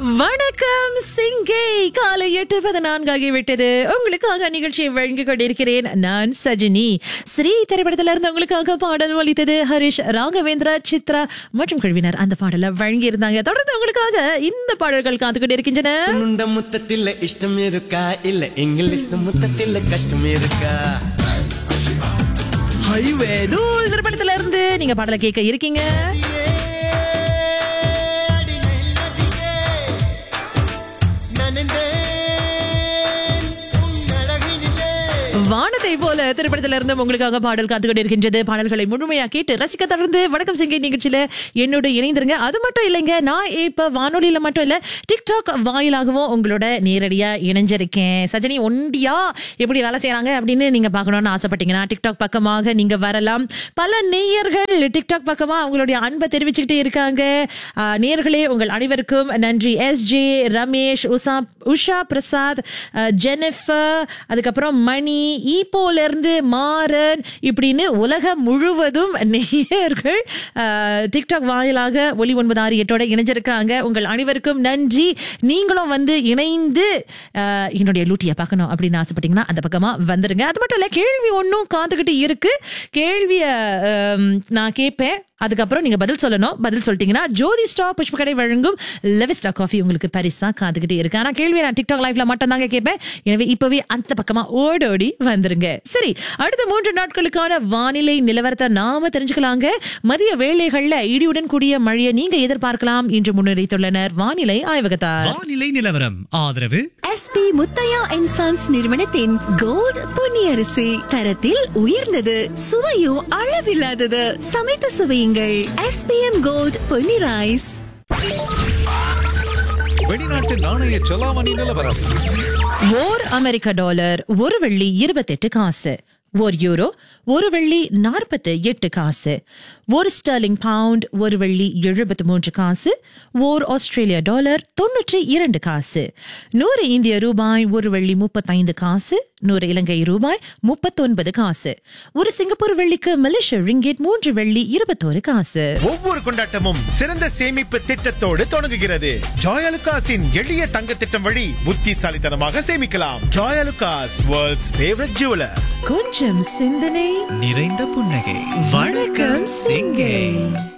வணக்கம் சிங்கை காலை எட்டு பதினான்காகி விட்டது உங்களுக்காக நிகழ்ச்சியை வழங்கிக் கொண்டிருக்கிறேன் நான் சஜினி ஸ்ரீ திரைப்படத்துல இருந்து உங்களுக்காக பாடல் ஒலித்தது ஹரிஷ் ராகவேந்திரா சித்ரா மற்றும் குழுவினர் அந்த பாடலை வழங்கி இருந்தாங்க தொடர்ந்து உங்களுக்காக இந்த பாடல்கள் காத்து கொண்டிருக்கின்றன உண்ட முத்தத்தில் இஷ்டம் இருக்கா இல்ல இங்கிலீஷ் முத்தத்தில் கஷ்டம் இருக்கா ஹைவே தூள் திரைப்படத்துல இருந்து நீங்க பாடலை கேட்க இருக்கீங்க வானத்தை போல திரைப்படத்துல இருந்து உங்களுக்காக பாடல் காத்து கொண்டிருக்கின்றது பாடல்களை முழுமையா கேட்டு ரசிக்க தொடர்ந்து வணக்கம் சிங்கை நிகழ்ச்சியில என்னோட இணைந்திருங்க அது மட்டும் இல்லைங்க நான் இப்ப வானொலியில மட்டும் இல்ல டிக்டாக் வாயிலாகவும் உங்களோட நேரடியா இணைஞ்சிருக்கேன் சஜினி ஒண்டியா எப்படி வேலை செய்யறாங்க அப்படின்னு நீங்க பார்க்கணும்னு ஆசைப்பட்டீங்கன்னா டிக்டாக் பக்கமாக நீங்க வரலாம் பல நேயர்கள் டிக்டாக் பக்கமா அவங்களுடைய அன்பை தெரிவிச்சுக்கிட்டே இருக்காங்க ஆஹ், நேயர்களே உங்கள் அனைவருக்கும் நன்றி எஸ் ஜே ரமேஷ் உஷா உஷா பிரசாத் அஹ், ஜெனிஃபர் அதுக்கப்புறம் மணி ஈப்போல இருந்து மாறன் இப்படின்னு உலகம் முழுவதும் நேயர்கள் அஹ், டிக்டாக் வாயிலாக ஒலி ஒன்பது ஆறு எட்டோட இணைஞ்சிருக்காங்க உங்கள் அனைவருக்கும் நன்றி நீங்களும் வந்து இணைந்து அஹ், என்னுடைய லூட்டியை பார்க்கணும் அப்படின்னு ஆசைப்பட்டீங்கன்னா அந்த பக்கமா வந்துருங்க அது மட்டும் இல்ல கேள்வி ஒன்றும் காத்துக்கிட்டு இருக்கு கேள்வியை அஹ், நான் கேட்பேன் அதுக்கப்புறம் நீங்க பதில் சொல்லணும் பதில் சொல்லிட்டீங்கன்னா ஜோதி ஸ்டா புஷ்பக்கடை வழங்கும் லெவிஸ்டா காஃபி உங்களுக்கு பரிசா காத்துக்கிட்டே இருக்கு ஆனா கேள்வி நான் டிக்டாக் லைஃப்ல மட்டும் தாங்க கேட்பேன் எனவே இப்பவே அந்த பக்கமா ஓடோடி வந்துருங்க சரி அடுத்த மூன்று நாட்களுக்கான வானிலை நிலவரத்தை நாம தெரிஞ்சுக்கலாங்க மதிய வேளைகள்ல இடியுடன் கூடிய மழையை நீங்க எதிர்பார்க்கலாம் என்று முன்னறித்துள்ளனர் வானிலை ஆய்வகத்தார் வானிலை நிலவரம் ஆதரவு எஸ்பி முத்தையா அண்ட் சன்ஸ் நிறுவனத்தின் கோல்ட் பொன்னியரிசி தரத்தில் உயர்ந்தது சுவையும் அளவில்லாதது சமைத்து சுவையுங்கள் எஸ்பிஎம் கோல்ட் பொன்னி ரைஸ் வெளிநாட்டு நாணய செலாவணி நிலவரம் ஓர் அமெரிக்க டாலர் ஒரு வெள்ளி இருபத்தெட்டு காசு ஒரு யூரோ ஒரு வெள்ளி நாற்பத்து எட்டு காசு ஒரு ஸ்டர்லிங் பவுண்ட் ஒரு வெள்ளி எழுபத்து மூன்று காசு ஓர் ஆஸ்திரேலிய டாலர் தொன்னூற்றி இரண்டு காசு நூறு இந்திய ரூபாய் ஒரு வெள்ளி முப்பத்தைந்து காசு நூறு இலங்கை ரூபாய் முப்பத்தொன்பது காசு ஒரு சிங்கப்பூர் வெள்ளிக்கு மலேசிய ரிங்கெட் மூன்று வெள்ளி இருபத்தோரு காசு ஒவ்வொரு கொண்டாட்டமும் சிறந்த சேமிப்பு திட்டத்தோடு தொடங்குகிறது ஜாயலுகாஸின் எளிய தங்க திட்டம் வழி புத்திசாலித்தனமாக சேமிக்கலாம் ஜாயலுகாஸ் வேர்ல்ட்ஸ் ஃபேவரட் ஜுவலர் கொஞ்சம் சிந்தனை நிறைந்த புன்னகை வணக்கம் சிங்கை